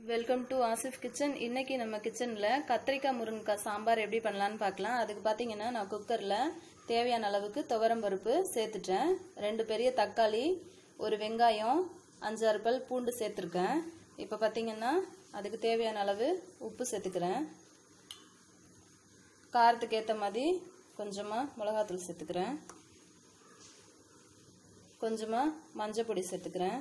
welcome to Asif kitchen இன்னைக்கு நம்ம கிச்சனில் கத்திரிக்காய் முருங்கைக்காய் சாம்பார் எப்படி பண்ணலான்னு பார்க்கலாம் அதுக்கு பார்த்தீங்கன்னா நான் குக்கரில் தேவையான அளவுக்கு துவரம் பருப்பு சேர்த்துட்டேன் ரெண்டு பெரிய தக்காளி ஒரு வெங்காயம் அஞ்சாறு பல் பூண்டு சேர்த்துருக்கேன் இப்போ பார்த்தீங்கன்னா அதுக்கு தேவையான அளவு உப்பு சேர்த்துக்கிறேன் காரத்துக்கு ஏற்ற மாதிரி கொஞ்சமாக மிளகாத்தூள் சேர்த்துக்கிறேன் கொஞ்சமாக மஞ்சள் பொடி சேர்த்துக்கிறேன்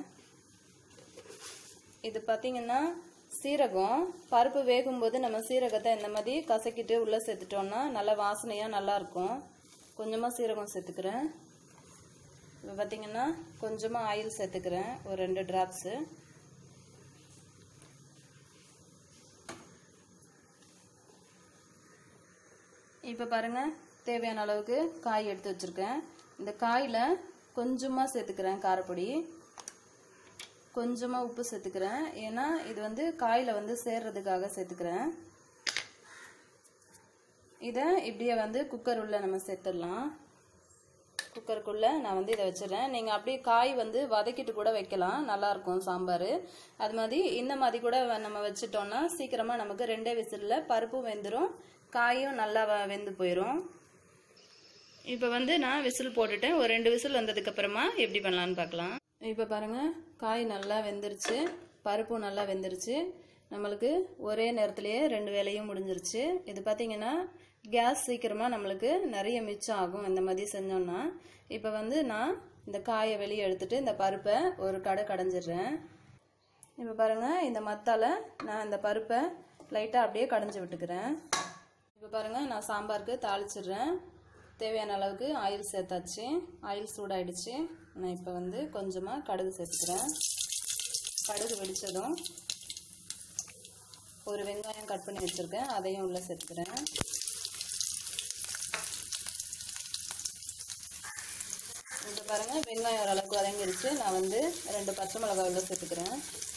இது பார்த்தீங்கன்னா சீரகம் பருப்பு வேகும்போது நம்ம சீரகத்தை இந்த மாதிரி கசக்கிட்டு உள்ளே சேர்த்துட்டோம்னா நல்லா வாசனையாக நல்லாயிருக்கும் கொஞ்சமாக சீரகம் சேர்த்துக்கிறேன் இப்போ பார்த்தீங்கன்னா கொஞ்சமாக ஆயில் சேர்த்துக்கிறேன் ஒரு ரெண்டு ட்ராப்ஸு இப்போ பாருங்கள் தேவையான அளவுக்கு காய் எடுத்து வச்சுருக்கேன் இந்த காயில் கொஞ்சமாக சேர்த்துக்கிறேன் காரப்பொடி கொஞ்சமாக உப்பு சேர்த்துக்கிறேன் ஏன்னா இது வந்து காயில் வந்து சேர்றதுக்காக சேர்த்துக்கிறேன் இதை இப்படியே வந்து குக்கர் உள்ள நம்ம சேர்த்துடலாம் குக்கருக்குள்ளே நான் வந்து இதை வச்சிடறேன் நீங்கள் அப்படியே காய் வந்து வதக்கிட்டு கூட வைக்கலாம் நல்லாயிருக்கும் சாம்பார் அது மாதிரி இந்த மாதிரி கூட நம்ம வச்சிட்டோம்னா சீக்கிரமாக நமக்கு ரெண்டே விசிலில் பருப்பும் வெந்துடும் காயும் நல்லா வெந்து போயிடும் இப்போ வந்து நான் விசில் போட்டுட்டேன் ஒரு ரெண்டு விசில் வந்ததுக்கப்புறமா எப்படி பண்ணலான்னு பார்க்கலாம் இப்போ பாருங்கள் காய் நல்லா வெந்துருச்சு பருப்பும் நல்லா வெந்துருச்சு நம்மளுக்கு ஒரே நேரத்துலேயே ரெண்டு வேலையும் முடிஞ்சிருச்சு இது பார்த்திங்கன்னா கேஸ் சீக்கிரமாக நம்மளுக்கு நிறைய மிச்சம் ஆகும் இந்த மாதிரி செஞ்சோன்னா இப்போ வந்து நான் இந்த காயை வெளியே எடுத்துட்டு இந்த பருப்பை ஒரு கடை கடைஞ்சிடுறேன் இப்போ பாருங்கள் இந்த மத்தால நான் இந்த பருப்பை லைட்டாக அப்படியே கடைஞ்சி விட்டுக்கிறேன் இப்போ பாருங்கள் நான் சாம்பாருக்கு தாளிச்சிடுறேன் தேவையான அளவுக்கு ஆயில் சேர்த்தாச்சு ஆயில் சூடாயிடுச்சு நான் இப்போ வந்து கொஞ்சமாக கடுகு சேர்த்துக்கிறேன் கடுகு வெடித்ததும் ஒரு வெங்காயம் கட் பண்ணி வச்சுருக்கேன் அதையும் உள்ளே சேர்த்துக்கிறேன் இப்போ பாருங்கள் வெங்காயம் ஓரளவுக்கு வதங்கிருச்சு நான் வந்து ரெண்டு பச்சை மிளகாய் உள்ள சேர்த்துக்கிறேன்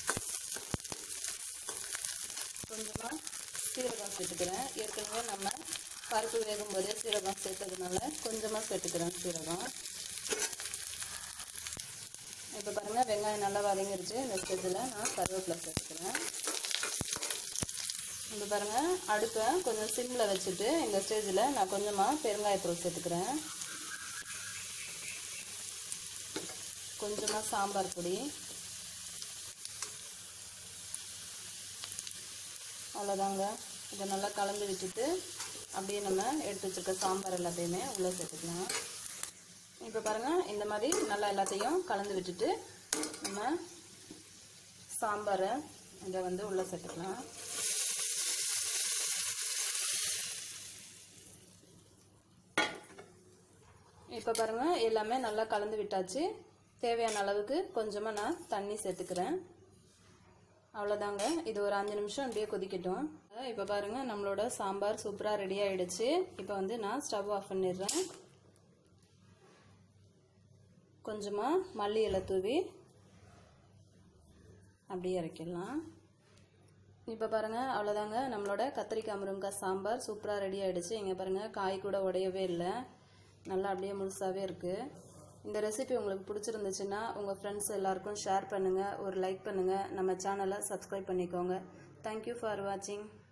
கொஞ்சமாக சீரகம் சேர்த்துக்கிறேன் ஏற்கனவே நம்ம பருப்பு வேகும் போதே சீரகம் சேர்த்ததுனால கொஞ்சமாக சேர்த்துக்கிறேன் சீரகம் இப்போ பாருங்கள் வெங்காயம் நல்லா வதங்கிருச்சு இந்த ஸ்டேஜில் நான் கருவேப்பிலை சேர்த்துக்கிறேன் இப்போ பாருங்கள் அடுப்பை கொஞ்சம் சிம்மில் வச்சுட்டு இந்த ஸ்டேஜில் நான் கொஞ்சமாக பெருங்காயத்தூள் சேர்த்துக்கிறேன் கொஞ்சமாக சாம்பார் பொடி அவ்வளோதாங்க இதை நல்லா கலந்து விட்டுட்டு அப்படியே நம்ம எடுத்து வச்சுருக்க சாம்பார் எல்லாத்தையுமே உள்ளே சேர்த்துக்கலாம் இப்போ பாருங்கள் இந்த மாதிரி நல்லா எல்லாத்தையும் கலந்து விட்டுட்டு நம்ம சாம்பாரை இதை வந்து உள்ளே சேர்த்துக்கலாம் இப்போ பாருங்கள் எல்லாமே நல்லா கலந்து விட்டாச்சு தேவையான அளவுக்கு கொஞ்சமாக நான் தண்ணி சேர்த்துக்கிறேன் அவ்வளோதாங்க இது ஒரு அஞ்சு நிமிஷம் அப்படியே கொதிக்கட்டும் இப்போ பாருங்கள் நம்மளோட சாம்பார் சூப்பராக ரெடி ஆகிடுச்சு இப்போ வந்து நான் ஸ்டவ் ஆஃப் பண்ணிடுறேன் கொஞ்சமாக மல்லி இலை தூவி அப்படியே இறக்கிடலாம் இப்போ பாருங்கள் அவ்வளோதாங்க நம்மளோட கத்திரிக்காய் முருங்கைக்காய் சாம்பார் சூப்பராக ரெடி ஆகிடுச்சு இங்கே பாருங்கள் காய் கூட உடையவே இல்லை நல்லா அப்படியே முழுசாகவே இருக்குது இந்த ரெசிபி உங்களுக்கு பிடிச்சிருந்துச்சுன்னா உங்கள் ஃப்ரெண்ட்ஸ் எல்லாருக்கும் ஷேர் பண்ணுங்கள் ஒரு லைக் பண்ணுங்கள் நம்ம சேனலை சப்ஸ்கிரைப் பண்ணிக்கோங்க தேங்க்யூ ஃபார் வாட்சிங்